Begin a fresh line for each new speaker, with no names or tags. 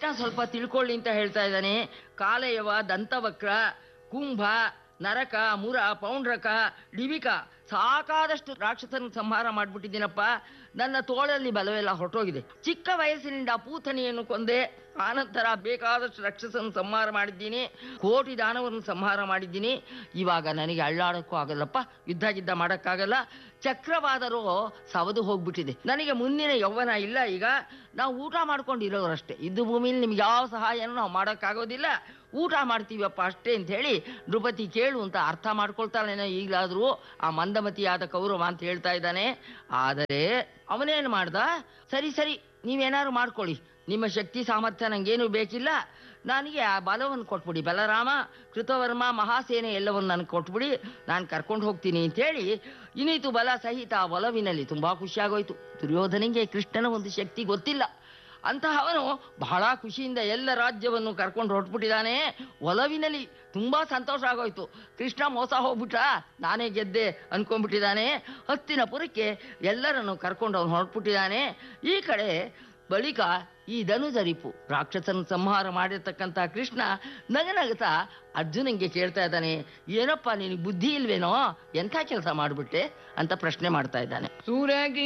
ಸ್ವಲ್ಪ ತಿಳ್ಕೊಳ್ಳಿ ಅಂತ ಹೇಳ್ತಾ ಇದ್ದಾನೆ ಕಾಲಯವ ದಂತವಕ್ರ ಕುಂಭ ನರಕ ಮುರ ಪೌಂಡ್ರಕ ಡಿವಿಕ ಸಾಕಾದಷ್ಟು ರಾಕ್ಷಸನ ಸಂಹಾರ ಮಾಡ್ಬಿಟ್ಟಿದ್ದೀನಪ್ಪ ನನ್ನ ತೋಳಲ್ಲಿ ಬಲವೆಲ್ಲ ಹೊರಟೋಗಿದೆ ಚಿಕ್ಕ ವಯಸ್ಸಿನಿಂದ ಪೂತನಿಯನ್ನು ಕೊಂದೆ ಆನಂತರ ಬೇಕಾದಷ್ಟು ರಾಕ್ಷಸನ ಸಂಹಾರ ಮಾಡಿದ್ದೀನಿ ಕೋಟಿ ದಾನವನ್ನು ಸಂಹಾರ ಮಾಡಿದ್ದೀನಿ ಇವಾಗ ನನಗೆ ಅಳ್ಳಾಡಕ್ಕೂ ಆಗಲ್ಲಪ್ಪ ಯುದ್ಧ ಗಿದ್ದ ಮಾಡೋಕ್ಕಾಗಲ್ಲ ಚಕ್ರವಾದರೂ ಸವದು ಹೋಗ್ಬಿಟ್ಟಿದೆ ನನಗೆ ಮುಂದಿನ ಯೌವನ ಇಲ್ಲ ಈಗ ನಾವು ಊಟ ಮಾಡ್ಕೊಂಡು ಇರೋರಷ್ಟೇ ಇದ್ದು ಭೂಮಿಲಿ ನಿಮ್ಗೆ ಯಾವ ಸಹಾಯನೂ ನಾವು ಮಾಡೋಕ್ಕಾಗೋದಿಲ್ಲ ಊಟ ಮಾಡ್ತೀವಪ್ಪ ಅಷ್ಟೇ ಅಂತ ಹೇಳಿ ನೃಪತಿ ಕೇಳು ಅಂತ ಅರ್ಥ ಮಾಡ್ಕೊಳ್ತಾಳೇನೋ ಈಗಲಾದರೂ ಆ ಮಂದಮತಿಯಾದ ಕೌರವ ಅಂತ ಹೇಳ್ತಾ ಇದ್ದಾನೆ ಆದರೆ ಅವನೇನು ಮಾಡ್ದ ಸರಿ ಸರಿ ನೀವೇನಾದ್ರು ಮಾಡ್ಕೊಳ್ಳಿ ನಿಮ್ಮ ಶಕ್ತಿ ಸಾಮರ್ಥ್ಯ ನಂಗೇನು ಬೇಕಿಲ್ಲ ನನಗೆ ಆ ಬಲವನ್ನು ಕೊಟ್ಬಿಡಿ ಬಲರಾಮ ಕೃತವರ್ಮ ಮಹಾಸೇನೆ ಎಲ್ಲವನ್ನು ನನಗೆ ಕೊಟ್ಬಿಡಿ ನಾನು ಕರ್ಕೊಂಡು ಹೋಗ್ತೀನಿ ಅಂತೇಳಿ ಇನ್ನಿತು ಬಲ ಸಹಿತ ಆ ಒಲವಿನಲ್ಲಿ ತುಂಬಾ ಖುಷಿಯಾಗೋಯ್ತು ದುರ್ಯೋಧನಿಗೆ ಕೃಷ್ಣನ ಒಂದು ಶಕ್ತಿ ಗೊತ್ತಿಲ್ಲ ಅಂತಹವನು ಬಹಳ ಖುಷಿಯಿಂದ ಎಲ್ಲ ರಾಜ್ಯವನ್ನು ಕರ್ಕೊಂಡು ಹೊರಟ್ಬಿಟ್ಟಿದ್ದಾನೆ ಒಲವಿನಲ್ಲಿ ತುಂಬಾ ಸಂತೋಷ ಆಗೋಯ್ತು ಕೃಷ್ಣ ಮೋಸ ಹೋಗ್ಬಿಟ್ಟ ನಾನೇ ಗೆದ್ದೆ ಅನ್ಕೊಂಡ್ಬಿಟ್ಟಿದ್ದಾನೆ ಹತ್ತಿನಪುರಕ್ಕೆ ಎಲ್ಲರನ್ನು ಕರ್ಕೊಂಡು ಅವನು ಹೊರಟ್ಬಿಟ್ಟಿದ್ದಾನೆ ಈ ಕಡೆ ಬಳಿಕ ಈ ಧನುಜರಿಪು ರಾಕ್ಷಸನ ಸಂಹಾರ ಮಾಡಿರ್ತಕ್ಕಂಥ ಕೃಷ್ಣ ನಗನಗತಾ ಅರ್ಜುನಂಗೆ ಕೇಳ್ತಾ ಇದ್ದಾನೆ ಏನಪ್ಪ ನಿನಗೆ ಬುದ್ಧಿ ಇಲ್ವೇನೋ ಎಂಥ ಕೆಲಸ ಮಾಡಿಬಿಟ್ಟೆ ಅಂತ ಪ್ರಶ್ನೆ ಮಾಡ್ತಾ ಇದ್ದಾನೆ
ಸೂರಗಿ